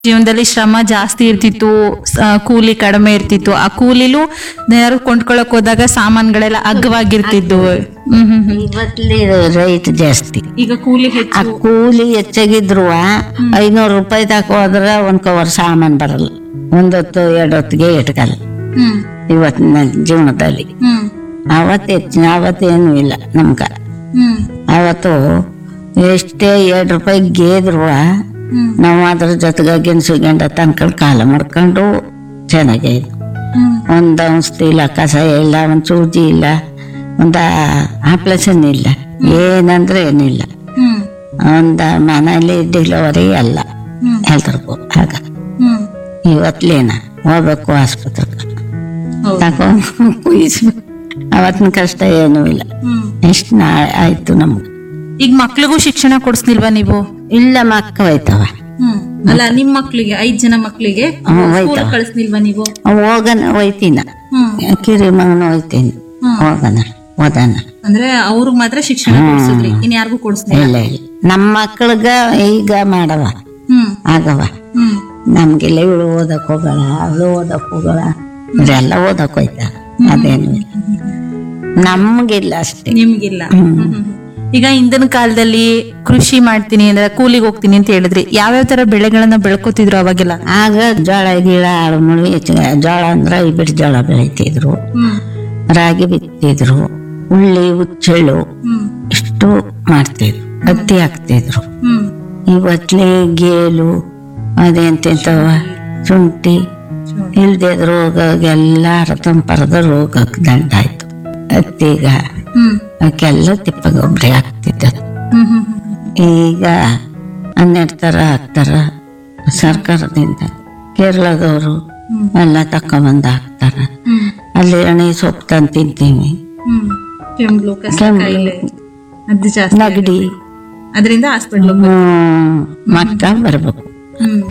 ಜೀವನದಲ್ಲಿ ಶ್ರಮ ಜಾಸ್ತಿ ಇರ್ತಿತ್ತು ಸ- ಕೂಲಿ ಕಡಿಮೆ ಇರ್ತಿತ್ತು ಆ ಕೂಲಿಲೂ ಯಾರು ಕೊಂಡ್ಕೊಳಕ್ ಹೋದಾಗ ಸಾಮಾನ್ಗಳೆಲ್ಲ ಅಗ್ಗವಾಗಿರ್ತಿದ್ವು ಹ್ಮ್ ಹ್ಮ್ ಹ್ಮ್. ಇವತ್ತಲ್ಲಿ ರೈಟ್ ಜಾಸ್ತಿ ಈಗ ಕೂಲಿ ಆ ಹೆಚ್ಚು ಕೂಲಿ ಹೆಚ್ಚಾಗಿದ್ರು ಐನೂರು ರೂಪಾಯಿ ತಕ ಹೋದ್ರೆ ಒಂದ್ ಕವರ್ ಸಾಮಾನ್ ಬರಲ್ಲ ಒಂದೊತ್ತು ಎರಡು ಹೊತ್ತಿಗೆ ಇಟ್ಕಲ್ಲ ಹ್ಮ್ ಇವತ್ತಿನ ಜೀವನದಲ್ಲಿ ಹ್ಮ್ ಅವತ್ತು ಹೆಚ್ಚಿನ ಅವತ್ತೇನು ಇಲ್ಲ ನಮ್ಗ ಹ್ಮ್ ಅವತ್ತು ಎಷ್ಟೇ ಎರಡು ರೂಪಾಯಿ ಗೇದ್ರು ಹ್ಮ್ ನಾವು ಅದ್ರ ಜೊತೆಗೆ ಗೆಣಸು ಗೆಂಡ ತಂದ್ಕೊಂಡು ಕಾಲ ಮಾಡ್ಕೊಂಡು ಚೆನ್ನಾಗೇ ಇದ್ವು ಹ್ಮ್ ಒಂದು ಔಷಧಿ ಇಲ್ಲ ಕಸ ಇಲ್ಲ ಒಂದು ಸೂಜಿ ಇಲ್ಲ ಒಂದು ಆಪ್ರೇಷನ್ ಇಲ್ಲ ಏನಂದ್ರೆ ಏನಿಲ್ಲ ಹ್ಮ್ ಒಂದು ಮನೇಲಿ ಡೆಲಿವರಿ ಎಲ್ಲ ಹ್ಮ್. ಎಲ್ರಿಗೂ ಆಗ ಹ್ಮ್ ಇವತ್ಲೇನ ಹೋಗ್ಬೇಕು ಆಸ್ಪತ್ರೆಗೆ ಹೌದು. ತಗೊಂಡು ಕುಯಿಸ್ಬೇಕು ಅವತ್ತಿನ ಕಷ್ಟ ಏನೂ ಇಲ್ಲ ಹ್ಮ್ ಎಷ್ಟು ನಾ ಆಯ್ತು ನಮ್ಗೆ ಈಗ ಮಕ್ಳಿಗೂ ಶಿಕ್ಷಣ ಕೊಡಿಸ್ನಿಲ್ವಾ ನೀವು ಇಲ್ಲ ಮಕ್ಕ ಹೋಯ್ತವ ಹ್ಮ್ ಅಲ್ಲ ನಿಮ್ ಮಕ್ಳಿಗೆ ಐದ್ ಜನ ಮಕ್ಳಿಗೆ ಹ್ಮ್, ಸ್ಕೂಲ್ ಹೋಯ್ತವ. ಕಳಿಸ್ನಿಲ್ವಾ ನೀವು ಹೋಗನ ಹೋಯ್ತೀನ ಹ್ಮ್ ಕಿರಿ ಮಗನ ಹೋಯ್ತೀನಿ ಹ್ಮ್. ಹೋಗನ ಓದನ ಅಂದ್ರೆ ಅವ್ರಿಗೆ ಮಾತ್ರ ಶಿಕ್ಷಣ ಕೊಡ್ಸಿದ್ರಿ ಇನ್ ಯಾರಿಗೂ ಕೊಡಿಸ್ನಿಲ್ಲ ಇಲ್ಲ ಇಲ್ಲ ನಮ್ಮ ಮಕ್ಕಳಿಗ ಈಗ ಮಾಡವ ಹ್ಮ್ ಆಗವ ಹ್ಮ್ ನಮ್ಗೆಲ್ಲ ಇವಳು ಓದಕ್ ಹೋಗಲ್ಲ ಅವಳು ಓದಕ್ ಹೋಗಲ್ಲ ಇವರೆಲ್ಲ ಓದಕ್ ಹೋಯ್ತಾ ಅದೇನು ಇಲ್ಲ ನಮ್ಗಿಲ್ಲ ಅಷ್ಟೇ ನಿಮ್ಗಿಲ್ಲ ಹ್ಮ್, ಹ್ಮ್, ಹ್ಮ್. ಈಗ ಹಿಂದಿನ ಕಾಲದಲ್ಲಿ ಕೃಷಿ ಮಾಡ್ತೀನಿ ಅಂದ್ರೆ ಕೂಲಿಗೆ ಹೋಗ್ತೀನಿ ಅಂತ ಹೇಳಿದ್ರಿ ಯಾವ್ಯಾವ ತರ ಬೆಳೆಗಳನ್ನ ಬೆಳ್ಕೊತಿದ್ರು ಅವಾಗೆಲ್ಲ ಆಗ ಜೋಳ ಗಿಳ ಆಳುಮುಳು ಹೆಚ್ಚಿಗೆ ಜೋಳ ಅಂದ್ರೆ ಬಿಟ್ಟು ಜೋಳ ಬೆಳಿತಿದ್ರು ಹ್ಮ್ ರಾಗಿ ಬಿತ್ತಿದ್ರು ಉಳ್ಳಿ ಹುಚ್ಚೆಳ್ಳು ಹ್ಮ್ ಇಷ್ಟು ಮಾಡ್ತಿದ್ರು ಹತ್ತಿ ಹಾಕ್ತಿದ್ರು ಹ್ಮ್ ಇವತ್ಲೆ ಗೇಲು ಅದೆಂತೆಂತವ ಶುಂಠಿ ಇಲ್ದೆ ರೋಗ ಎಲ್ಲ ರತಂಪರದ ರೋಗಕ್ಕೆ ದಂಡಾಯ್ತು ಹತ್ತಿಗ ಹ್ಮ್ ಅವಕ್ಕೆಲ್ಲ ತಿಪ್ಪ ಗೊಬ್ಬರ ಹಾಕ್ತಿದ್ದ ಹ್ಮ್ ಹ್ಮ್ ಹ್ಮ್ ಈಗ ಹನ್ನೆರಡು ಥರ ಹಾಕ್ತಾರ ಸರ್ಕಾರದಿಂದ ಕೇರಳದವರು ಎಲ್ಲ ತಕೊಂಬಂದು ಹಾಕ್ತಾರ ಹ್ಮ್ ಅಲ್ಲಿ ಎಣ್ಣೆ ಸೊಪ್ಪು ತಂದು ತಿಂತೀವಿ ಹ್ಮ್ ಕೆಮ್ಳು ಕಸ ಕೆಮ್ಳು. ಕಾಯಿಲೆ ಅದು ಜಾಸ್ತಿ ನಗಡಿ ಅದರಿಂದ ಹಾಸ್ಪಿಟ್ಲ್ ಹ್ಮ್ ಮಕ್ಕ ಬರ್ಬೇಕು ಹ್ಮ್